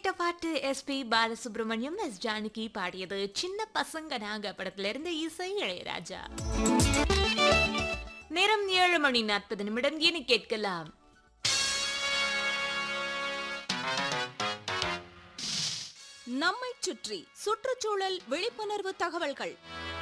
கேட்ட பாட்டு SP Balasubramaniam S Janaki பாடியது சின்ன பசங்க நாங்க படத்துல இருந்து இசை இளையராஜா நேரம் ஏழு மணி நாற்பது நிமிடம் இனி கேட்கலாம் நம்மைச் சுற்றி சுற்றுச்சூழல் விழிப்புணர்வு தகவல்கள்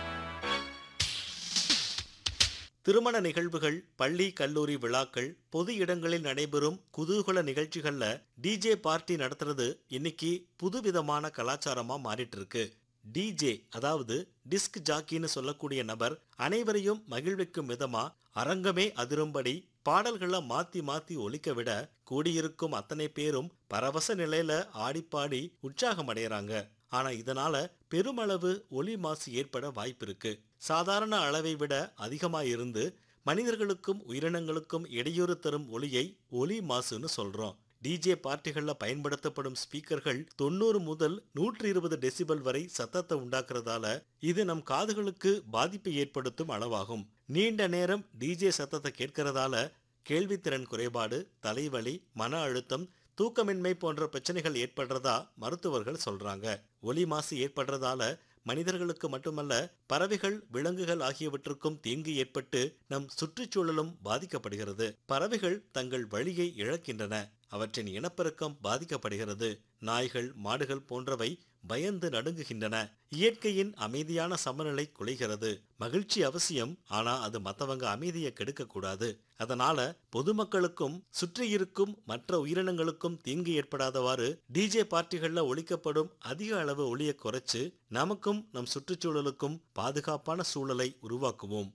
திருமண நிகழ்வுகள் பள்ளி கல்லூரி விழாக்கள் பொது இடங்களில் நடைபெறும் குதூகல நிகழ்ச்சிகள்ல டிஜே பார்ட்டி நடத்துறது இன்னைக்கு புதுவிதமான கலாச்சாரமா மாறிட்டு இருக்கு டிஜே அதாவது டிஸ்க் ஜாக்கின்னு சொல்லக்கூடிய நபர் அனைவரையும் மகிழ்விக்கும் விதமா அரங்கமே அதிரும்படி பாடல்களை மாத்தி மாத்தி ஒலிக்க விட கூடியிருக்கும் அத்தனை பேரும் பரவச நிலையில ஆடிப்பாடி உற்சாகம் அடையறாங்க ஆனா இதனால பெருமளவு ஒலி மாசு ஏற்பட வாய்ப்பிருக்கு சாதாரண அளவை விட அதிகமா இருந்து மனிதர்களுக்கும் உயிரினங்களுக்கும் இடையூறு தரும் ஒலியை ஒலி மாசுன்னு சொல்றோம் டிஜே பார்ட்டிகள்ல பயன்படுத்தப்படும் ஸ்பீக்கர்கள் தொண்ணூறு முதல் நூற்றி இருபது டெசிபல் வரை சத்தத்தை உண்டாக்குறதால இது நம் காதுகளுக்கு பாதிப்பை ஏற்படுத்தும் அளவாகும் நீண்ட நேரம் டிஜே சத்தத்தை கேட்கறதால கேள்வித்திறன் குறைபாடு தலைவலி மன அழுத்தம் தூக்கமின்மை போன்ற பிரச்சனைகள் ஏற்படுறதா மருத்துவர்கள் சொல்றாங்க ஒலி மாசு ஏற்படுறதால மனிதர்களுக்கு மட்டுமல்ல பறவைகள் விலங்குகள் ஆகியவற்றுக்கும் தீங்கு ஏற்பட்டு நம் சுற்றுச்சூழலும் பாதிக்கப்படுகிறது பறவைகள் தங்கள் வழியை இழக்கின்றன அவற்றின் இனப்பெருக்கம் பாதிக்கப்படுகிறது நாய்கள் மாடுகள் போன்றவை பயந்து நடுங்குகின்றன இயற்கையின் அமைதியான சமநிலை குலைகிறது மகிழ்ச்சி அவசியம் ஆனா அது மத்தவங்க அமைதியை கெடுக்க கூடாது அதனால பொதுமக்களுக்கும் சுற்றி இருக்கும் மற்ற உயிரினங்களுக்கும் தீங்கு ஏற்படாதவாறு டிஜே பார்ட்டிகள்ல ஒழிக்கப்படும் அதிக அளவு ஒளியை குறைச்சு நமக்கும் நம் சுற்றுச்சூழலுக்கும் பாதுகாப்பான சூழலை உருவாக்குவோம்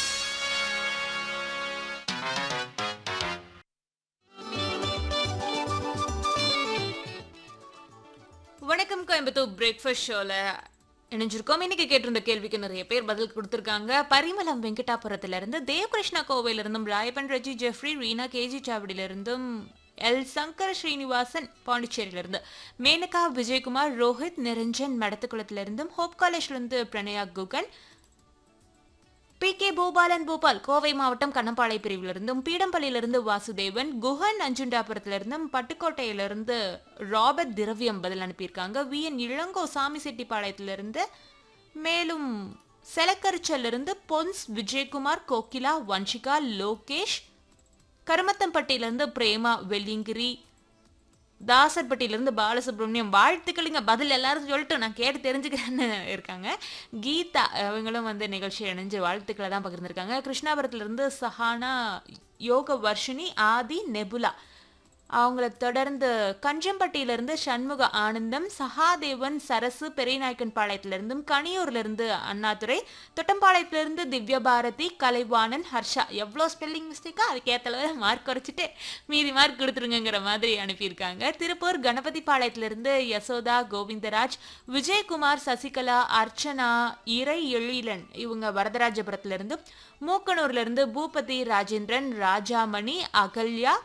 வணக்கம் கோயம்புத்தூர் பிரேக்ஃபாஸ்ட் ஷோல இணைஞ்சிருக்கோம் இன்னைக்கு கேட்டிருந்த கேள்விக்கு நிறைய பேர் பதில் கொடுத்திருக்காங்க பரிமளம் வெங்கடாபுரத்துல இருந்து தேவகிருஷ்ணா கோவையில இருந்தும் ராயப்பன் ரஜி ஜெஃப்ரி ரீனா கேஜி சாவடியில இருந்தும் எல் சங்கர் ஸ்ரீனிவாசன் பாண்டிச்சேரியில இருந்து மேனகா விஜயகுமார் ரோஹித் நிரஞ்சன் மடத்துக்குளத்துல இருந்தும் ஹோப் காலேஜ்ல இருந்து பிரணயா குகன் பி கே பூபாலன் பூபால் கோவை மாவட்டம் கண்ணம்பாளைய பிரிவிலிருந்தும் பீடம்பள்ளியிலிருந்து வாசுதேவன் குஹன் அஞ்சுண்டாபுரத்திலிருந்தும் பட்டுக்கோட்டையிலிருந்து ராபர்ட் திரவியம் பதில் அனுப்பியிருக்காங்க வி என் இளங்கோ சாமி செட்டிப்பாளையத்திலிருந்து மேலும் செலக்கரிச்சலிருந்து பொன்ஸ் விஜயகுமார் கோகிலா வன்ஷிகா லோகேஷ் கருமத்தம்பட்டியிலிருந்து பிரேமா வெள்ளிங்கிரி தாசர்பட்டியிலிருந்து பாலசுப்ரமணியம் வாழ்த்துக்களுங்க பதில் எல்லாரும் சொல்லிட்டு நான் கேட்டு தெரிஞ்சுக்கிறேன்னு இருக்காங்க கீதா அவங்களும் வந்து நிகழ்ச்சி இணைஞ்சு வாழ்த்துக்களை தான் பகிர்ந்திருக்காங்க கிருஷ்ணாபுரத்துலேருந்து சஹானா யோக வர்ஷினி ஆதி நெபுலா அவங்கள தொடர்ந்து கஞ்சம்பட்டியிலிருந்து சண்முக ஆனந்தம் சகாதேவன் சரசு பெரியநாயக்கன் பாளையத்திலிருந்தும் கனியூர்லேருந்து அண்ணாதுரை தொட்டம்பாளையத்திலிருந்து திவ்ய பாரதி கலைவாணன் ஹர்ஷா எவ்வளோ ஸ்பெல்லிங் மிஸ்டேக்கா அதுக்கேற்ற அளவு மார்க் குறைச்சிட்டு மீதி மார்க் கொடுத்துருங்கிற மாதிரி அனுப்பியிருக்காங்க திருப்பூர் கணபதி பாளையத்திலிருந்து யசோதா கோவிந்தராஜ் விஜயகுமார் சசிகலா அர்ச்சனா இறை எழிலன் இவங்க வரதராஜபுரத்திலிருந்து மூக்கனூர்லேருந்து பூபதி ராஜேந்திரன் ராஜாமணி அகல்யா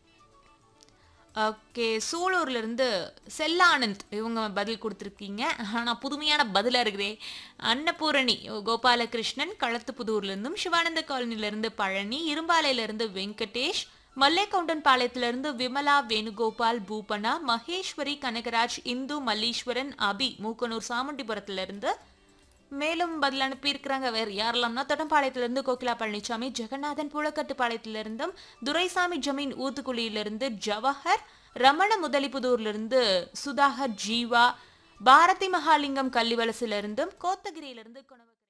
ஓகே சூலூர்ல இருந்து செல்லானந்த் இவங்க பதில் கொடுத்துருக்கீங்க ஆனால் புதுமையான பதிலாக இருக்குதே அன்னபூரணி கோபாலகிருஷ்ணன் களத்துப்புதூர்லேருந்தும் சிவானந்த காலனிலேருந்து பழனி இரும்பாலையிலேருந்து வெங்கடேஷ் மல்லைக்கவுண்டன் பாளையத்திலிருந்து விமலா வேணுகோபால் பூபனா மகேஸ்வரி கனகராஜ் இந்து மல்லீஸ்வரன் அபி மூக்கனூர் சாமுண்டிபுரத்திலிருந்து மேலும் பதில் அனுப்பியிருக்கிறாங்க வேறு யாரெல்லாம்னா தொட்டம்பாளையத்திலிருந்து கோகிலா பழனிசாமி ஜெகநாதன் புழக்கட்டுப்பாளையத்திலிருந்தும் துரைசாமி ஜமீன் ஊத்துக்குழியிலிருந்து ஜவஹர் ரமண முதலிப்புதூர்லேருந்து சுதாகர் ஜீவா பாரதி மகாலிங்கம் கள்ளிவலசிலிருந்தும் கோத்தகிரியிலிருந்து குணவ